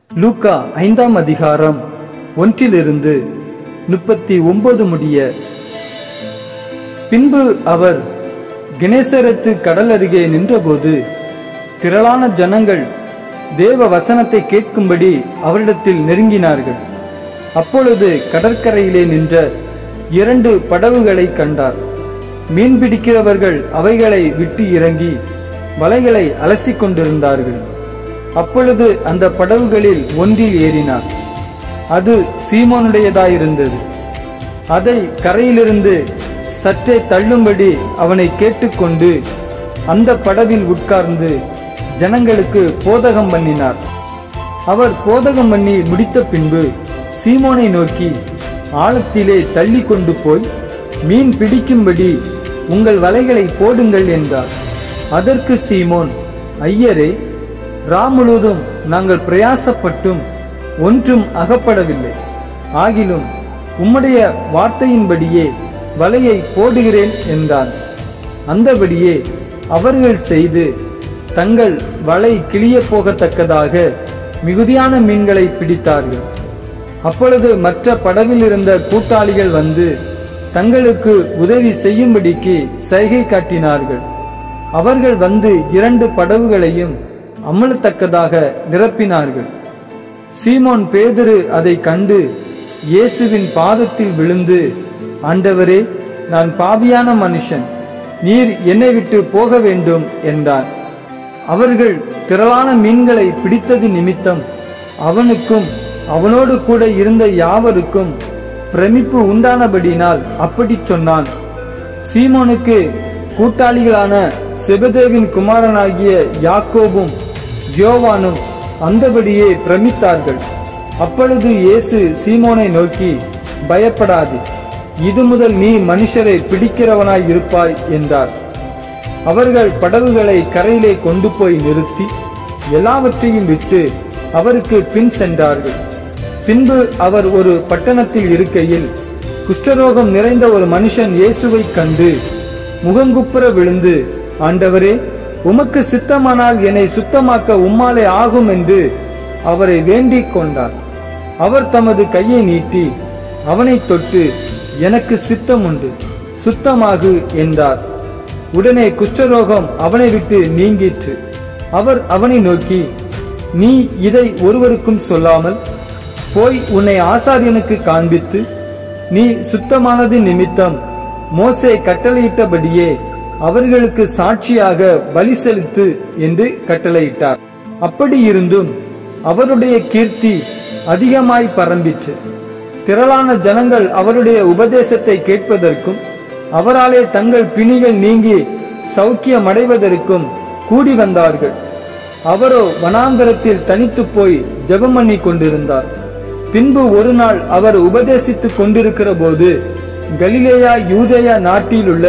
லூக்கா ஐந்தாம் அதிகாரம் ஒன்றிலிருந்து முப்பத்தி ஒன்பது முடிய பின்பு அவர் கினேசரத்து கடல் அருகே நின்றபோது திரளான ஜனங்கள் தேவ வசனத்தை கேட்கும்படி அவரிடத்தில் நெருங்கினார்கள் அப்பொழுது கடற்கரையிலே நின்ற இரண்டு படகுகளை கண்டார் மீன் பிடிக்கிறவர்கள் அவைகளை விட்டு இறங்கி வலைகளை அலசிக் கொண்டிருந்தார்கள் அப்பொழுது அந்த படகுகளில் ஒன்றில் ஏறினார் அது சீமோனுடையதாயிருந்தது அதை கரையிலிருந்து சற்றே தள்ளும்படி அவனை கேட்டுக்கொண்டு அந்த படவில் உட்கார்ந்து ஜனங்களுக்கு போதகம் பண்ணினார் அவர் போதகம் பண்ணி முடித்த பின்பு சீமோனை நோக்கி ஆழத்திலே தள்ளி கொண்டு போய் மீன் பிடிக்கும்படி உங்கள் வலைகளை போடுங்கள் என்றார் அதற்கு சீமோன் ஐயரே ரா முழுவதும் நாங்கள் பிரயாசப்பட்டும் ஒன்றும் அகப்படவில்லை ஆகிலும் உம்முடைய வார்த்தையின்படியே வலையை போடுகிறேன் என்றான் அந்தபடியே அவர்கள் செய்து தங்கள் வலை கிளிய போகத்தக்கதாக மிகுதியான மீன்களை பிடித்தார்கள் அப்பொழுது மற்ற படவில் இருந்த கூட்டாளிகள் வந்து தங்களுக்கு உதவி செய்யும்படிக்கு சைகை காட்டினார்கள் அவர்கள் வந்து இரண்டு படவுகளையும் அமலத்தக்கதாக நிரப்பினார்கள் சீமோன் பேதுரு அதை கண்டு இயேசுவின் பாதத்தில் விழுந்து ஆண்டவரே நான் பாவியான மனுஷன் நீர் என்னை விட்டு போக வேண்டும் என்றான் அவர்கள் திரளான மீன்களை பிடித்தது நிமித்தம் அவனுக்கும் அவனோடு கூட இருந்த யாவருக்கும் பிரமிப்பு உண்டானபடினால் அப்படி சொன்னான் சீமோனுக்கு கூட்டாளிகளான செபதேவின் குமாரனாகிய யாக்கோபும் யோவானும் அந்தபடியே பிரமித்தார்கள் அப்பொழுது இயேசு சீமோனை நோக்கி பயப்படாதே இது முதல் நீ மனுஷரை பிடிக்கிறவனாய் இருப்பாய் என்றார் அவர்கள் படகுகளை கரையிலே கொண்டு போய் நிறுத்தி எல்லாவற்றையும் விட்டு அவருக்கு பின் சென்றார்கள் பின்பு அவர் ஒரு பட்டணத்தில் இருக்கையில் குஷ்டரோகம் நிறைந்த ஒரு மனுஷன் இயேசுவை கண்டு முகங்குப்புற விழுந்து ஆண்டவரே உமக்கு சித்தமானால் என்னை சுத்தமாக்க உம்மாலே ஆகும் என்று அவரை வேண்டிக் கொண்டார் அவர் தமது கையை நீட்டி அவனை தொட்டு எனக்கு சித்தம் உண்டு சுத்தமாகு என்றார் உடனே குஷ்டரோகம் அவனை விட்டு நீங்கிற்று அவர் அவனை நோக்கி நீ இதை ஒருவருக்கும் சொல்லாமல் போய் உன்னை ஆசாரியனுக்கு காண்பித்து நீ சுத்தமானது நிமித்தம் மோசே கட்டளையிட்டபடியே அவர்களுக்கு சாட்சியாக பலி செலுத்து என்று கட்டளையிட்டார் அப்படி இருந்தும் அவருடைய கீர்த்தி அதிகமாய் பரம்பிற்று திரளான ஜனங்கள் அவருடைய உபதேசத்தை கேட்பதற்கும் அவராலே தங்கள் பிணிகள் நீங்கி சௌக்கியமடைவதற்கும் கூடி வந்தார்கள் அவரோ வனாந்தரத்தில் தனித்து போய் ஜெபம் பண்ணி கொண்டிருந்தார் பின்பு ஒரு நாள் அவர் உபதேசித்துக் கொண்டிருக்கிற போது கலிலேயா யூதேயா நாட்டிலுள்ள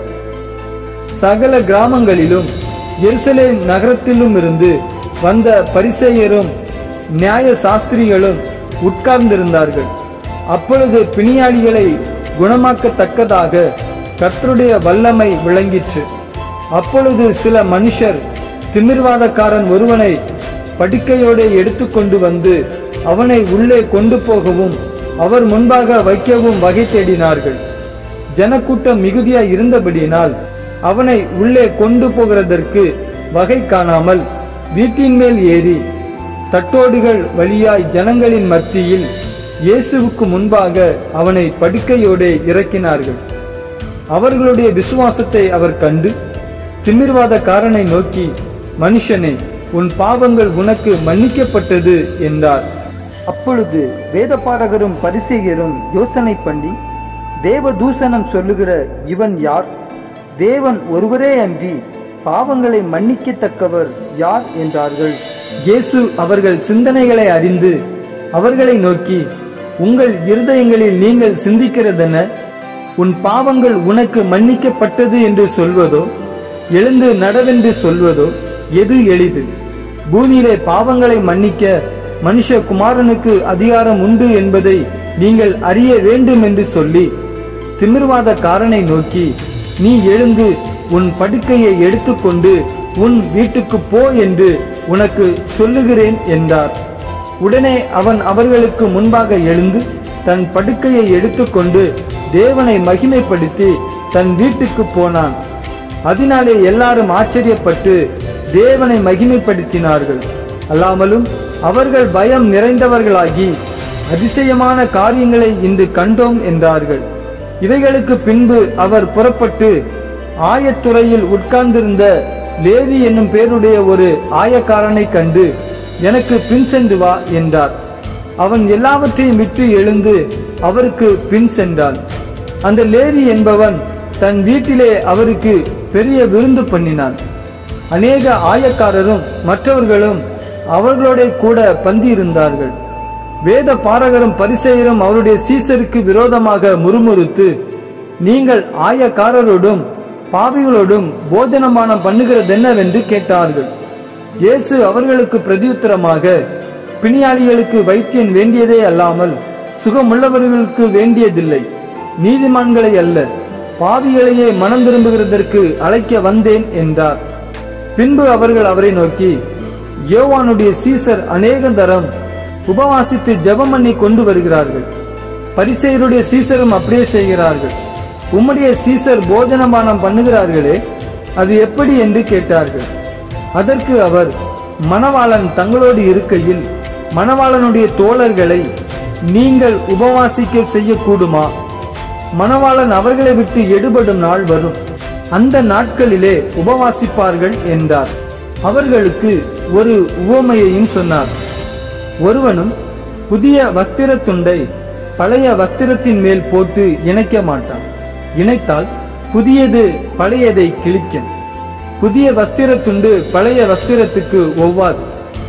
சகல கிராமங்களிலும் எருசலேம் நகரத்திலும் இருந்து வந்த பரிசேயரும் நியாய சாஸ்திரிகளும் உட்கார்ந்திருந்தார்கள் அப்பொழுது பிணியாளிகளை குணமாக்கத்தக்கதாக கர்த்தருடைய வல்லமை விளங்கிற்று அப்பொழுது சில மனுஷர் திமிர்வாதக்காரன் ஒருவனை படுக்கையோடு எடுத்துக்கொண்டு வந்து அவனை உள்ளே கொண்டு போகவும் அவர் முன்பாக வைக்கவும் வகை தேடினார்கள் ஜனக்கூட்டம் மிகுதியாய் இருந்தபடியினால் அவனை உள்ளே கொண்டு போகிறதற்கு வகை காணாமல் வீட்டின் மேல் ஏறி தட்டோடுகள் வழியாய் ஜனங்களின் மத்தியில் இயேசுவுக்கு முன்பாக அவனை படுக்கையோடே இறக்கினார்கள் அவர்களுடைய விசுவாசத்தை அவர் கண்டு திமிர்வாதக்காரனை நோக்கி மனுஷனே உன் பாவங்கள் உனக்கு மன்னிக்கப்பட்டது என்றார் அப்பொழுது வேதபாரகரும் பரிசேயரும் யோசனை பண்ணி தேவ தூஷணம் சொல்லுகிற இவன் யார் தேவன் ஒருவரே அன்றி பாவங்களை மன்னிக்கத்தக்கவர் யார் என்றார்கள் இயேசு அவர்கள் சிந்தனைகளை அறிந்து அவர்களை நோக்கி உங்கள் இருதயங்களில் நீங்கள் சிந்திக்கிறதென உன் பாவங்கள் உனக்கு மன்னிக்கப்பட்டது என்று சொல்வதோ எழுந்து நடவென்று சொல்வதோ எது எளிது பூமியிலே பாவங்களை மன்னிக்க மனுஷகுமாரனுக்கு அதிகாரம் உண்டு என்பதை நீங்கள் அறிய வேண்டும் என்று சொல்லி திமிர்வாதக்காரனை நோக்கி நீ எழுந்து உன் படுக்கையை எடுத்துக்கொண்டு உன் வீட்டுக்கு போ என்று உனக்கு சொல்லுகிறேன் என்றார் உடனே அவன் அவர்களுக்கு முன்பாக எழுந்து தன் படுக்கையை எடுத்துக்கொண்டு தேவனை மகிமைப்படுத்தி தன் வீட்டுக்கு போனான் அதனாலே எல்லாரும் ஆச்சரியப்பட்டு தேவனை மகிமைப்படுத்தினார்கள் அல்லாமலும் அவர்கள் பயம் நிறைந்தவர்களாகி அதிசயமான காரியங்களை இன்று கண்டோம் என்றார்கள் இவைகளுக்கு பின்பு அவர் புறப்பட்டு ஆயத்துறையில் உட்கார்ந்திருந்த லேவி என்னும் பேருடைய ஒரு ஆயக்காரனை கண்டு எனக்கு பின் சென்று வா என்றார் அவன் எல்லாவற்றையும் விட்டு எழுந்து அவருக்கு பின் சென்றான் அந்த லேவி என்பவன் தன் வீட்டிலே அவருக்கு பெரிய விருந்து பண்ணினான் அநேக ஆயக்காரரும் மற்றவர்களும் அவர்களோட கூட பந்தியிருந்தார்கள் வேத பாரகரும் பரிசெயரும் அவருடைய சீசருக்கு விரோதமாக முறுமுறுத்து நீங்கள் ஆயக்காரரோடும் பாவிகளோடும் போஜனமானம் பண்ணுகிறதென்னவென்று கேட்டார்கள் இயேசு அவர்களுக்கு பிரதியுத்தரமாக பிணியாளிகளுக்கு வைத்தியன் வேண்டியதே அல்லாமல் சுகமுள்ளவர்களுக்கு வேண்டியதில்லை நீதிமான்களை அல்ல பாவிகளையே மனம் திரும்புகிறதற்கு அழைக்க வந்தேன் என்றார் பின்பு அவர்கள் அவரை நோக்கி யோவானுடைய சீசர் அநேக தரம் உபவாசித்து ஜெபம் பண்ணி கொண்டு வருகிறார்கள் பரிசெயருடைய சீசரும் அப்படியே செய்கிறார்கள் உம்முடைய சீசர் போஜனபானம் பண்ணுகிறார்களே அது எப்படி என்று கேட்டார்கள் அதற்கு அவர் மணவாளன் தங்களோடு இருக்கையில் மணவாளனுடைய தோழர்களை நீங்கள் உபவாசிக்க செய்யக்கூடுமா மணவாளன் அவர்களை விட்டு எடுபடும் நாள் வரும் அந்த நாட்களிலே உபவாசிப்பார்கள் என்றார் அவர்களுக்கு ஒரு உவமையையும் சொன்னார் ஒருவனும் புதிய வஸ்திர துண்டை பழைய வஸ்திரத்தின் மேல் போட்டு இணைக்க மாட்டான் இணைத்தால் புதியது பழையதை கிழிக்கும் புதிய வஸ்திர துண்டு பழைய வஸ்திரத்துக்கு ஒவ்வாது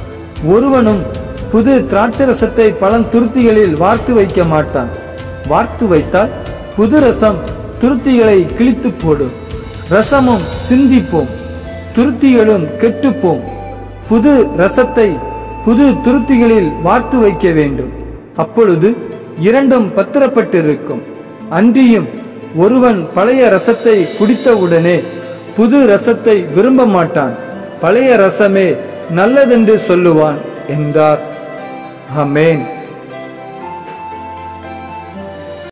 ஒருவனும் புது திராட்சரசத்தை பழந்துருத்திகளில் வார்த்து வைக்க மாட்டான் வார்த்து வைத்தால் புது ரசம் துருத்திகளை கிழித்து போடும் ரசமும் சிந்திப்போம் துருத்திகளும் கெட்டுப்போம் புது ரசத்தை புது துருத்திகளில் வார்த்து வைக்க வேண்டும் அப்பொழுது இரண்டும் பத்திரப்பட்டிருக்கும் அன்றியும் ஒருவன் பழைய ரசத்தை குடித்தவுடனே புது ரசத்தை விரும்ப மாட்டான் பழைய ரசமே நல்லதென்று சொல்லுவான் என்றார் ஆமென்